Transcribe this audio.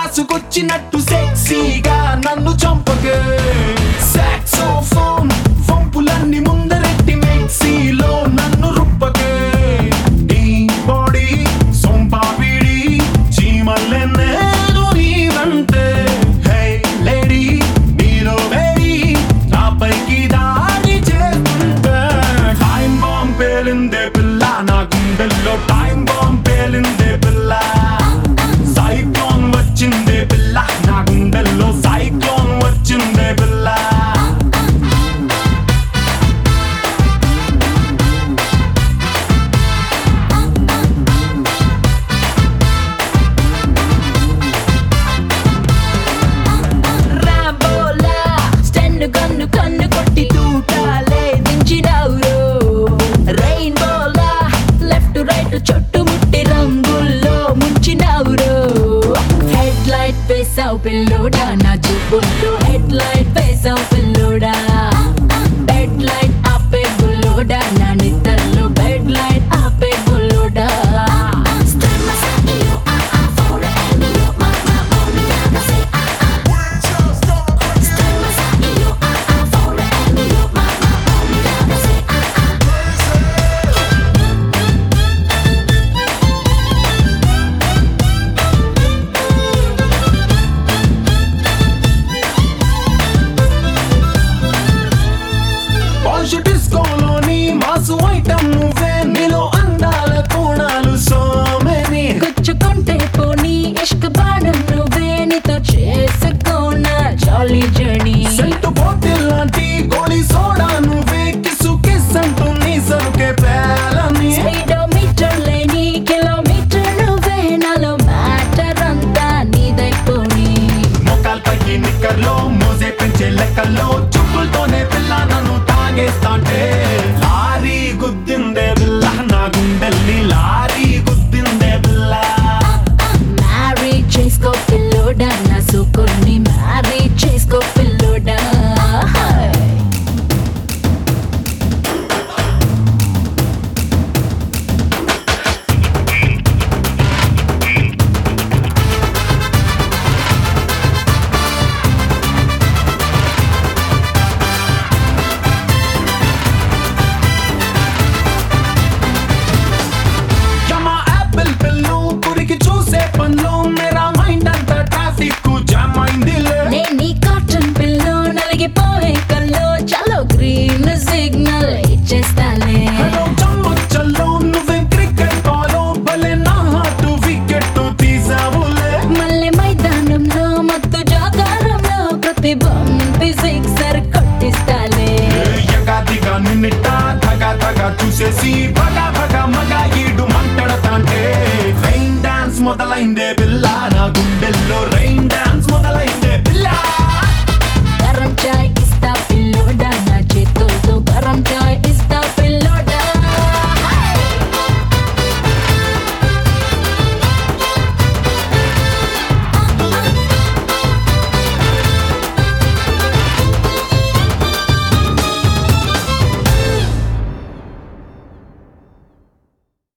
కాసుకొచ్చినట్టు సెక్సీగా నన్ను చంపకే సాక్సోఫోన్ వంపులన్నీ ముందరెట్టి మెక్సీలో నన్ను రుప్పకే ఈ బాడీ సొంపాపిడి చీమల్లెన్నేను నీవంటే హే లేడీ నీలో వేడి నాపైకి దాడి చేస్తుంటే టైం బాంబ్ పేలిందే పిల్ల నా గుండెల్లో టైం బాంబ్ పేలిందే పిల్ల సైక్లోన్ వచ్చిందే పిల్ల నా గుండెల్లో సైక్లోన్ వచ్చిందే పిల్ల రాబోలా స్టెన్ను కన్ను కన్ను కొట్టి తూటాలే దించినావురో రెయిన్బోలా లెఫ్ట్ రైట్ చుట్టుముట్టి రంగుల్లో ముంచినావురో హెడ్ లైట్ వేసావు పిల్లోడా నా జుబ్బుల్లో హెడ్ లైట్ వేసావు పిల్లోడా బెడ్ లైట్ ఆపే బుల్లోడా నా నిద్రలో బెడ్ లైట్ ఆపే బుల్లోడా పాష్ డిస్కోలోని మాసు ఐటమ్ నువ్వే నీలో అందాల కోణాలు సోమెని గుచ్చుకుంటే పోనీ ఇష్క బాణం నువ్వే నీతో చేసుకోనా జాలీ జర్నీ సెంటు బాటిల్ లాంటి గోళీ సోడా నువ్వే కిసు కిస్ అంటుంది సరుకే పేలని స్పీడోమీటర్ లేని కిలోమీటర్ నువ్వే నాలో మ్యాటర్ అంతా నీదైపోని మొక్కలపైకి నిక్కర్లో మోసే పెంచే లెక్కల్లో చుక్కులతోనే పిల్ల నన్ను తాగేస్తాంటే లారీ గుద్దిందే పిల్ల నా గుండెల్ని లారీ గుద్దిందే పిల్ల మ్యారీ చేసుకో పిల్లోడా నా సూకుల్ని మ్యారీ చేసుకో పిల్లోడా యమా యాపిల్ పిల్లు కురికి చూసే పనిలో మేరా మైండ్ అంతా ట్రాఫిక్ జామ్ అయిందిలే నేను నీ కాటన్ పిల్లో నలిగిపోయే కల్లో చలో గ్రీన్ సిగ్నల్ ఇచ్చేస్తాలే హలో చమ్మచ్చల్లో నువ్వేం క్రికెట్ బాలో భలే నా హార్ట్ వికెట్ తీసావులే మళ్ళీ మైదానంలో మత్తు జాగారంలో ప్రతి బంపి సిక్సర్ కొట్టిస్తాలే ఎగాదిగా నిన్నిట్ట ధగా ధగా చూసేసి భగా భగా మగా ఈడు మంటడతాంటే రైన్ డాన్స్ మొదలైందే పిల్ల